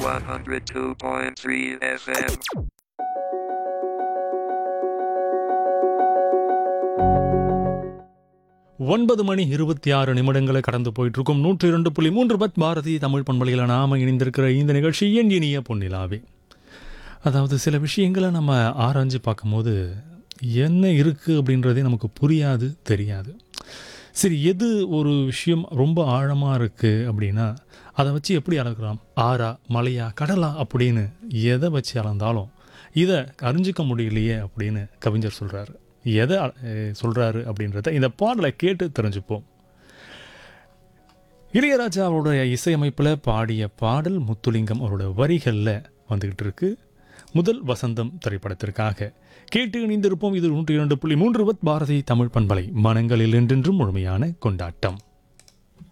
102.3 FM. ஒன்பது மணி இருபத்தி ஆறு நிமிடங்களை கடந்து போயிட்டு இருக்கும் நூற்றி இரண்டு புள்ளி மூன்று பத் பாரதி தமிழ் பண்பலையில் நாம இணைந்திருக்கிற இந்த நிகழ்ச்சி என் இனிய பொன்னிலாவே அதாவது சில விஷயங்களை நம்ம ஆராய்ஞ்சு பார்க்கும்போது என்ன இருக்குது அப்படின்றதே நமக்கு புரியாது தெரியாது சரி எது ஒரு விஷயம் ரொம்ப ஆழமாக இருக்குது அப்படின்னா அதை வச்சு எப்படி அளக்கலாம் ஆறா மலையா கடலா அப்படின்னு எதை வச்சு அளந்தாலும் இதை அறிஞ்சிக்க முடியலையே அப்படின்னு கவிஞர் சொல்கிறாரு எதை அஹ், சொல்றாரு அப்படின்றத இந்த பாடலை கேட்டு தெரிஞ்சுப்போம் இளையராஜா அவருடைய இசையமைப்பில் பாடிய பாடல் முத்துலிங்கம் அவரோட வரிகளில் வந்துக்கிட்டு இருக்கு முதல் வசந்தம் திரைப்படத்திற்காக கேட்டு இணைந்திருப்போம் இது நூற்றி இரண்டு புள்ளி மூன்று வத் பாரதி தமிழ் பண்பலை மனங்களில் என்றென்றும் முழுமையான கொண்டாட்டம்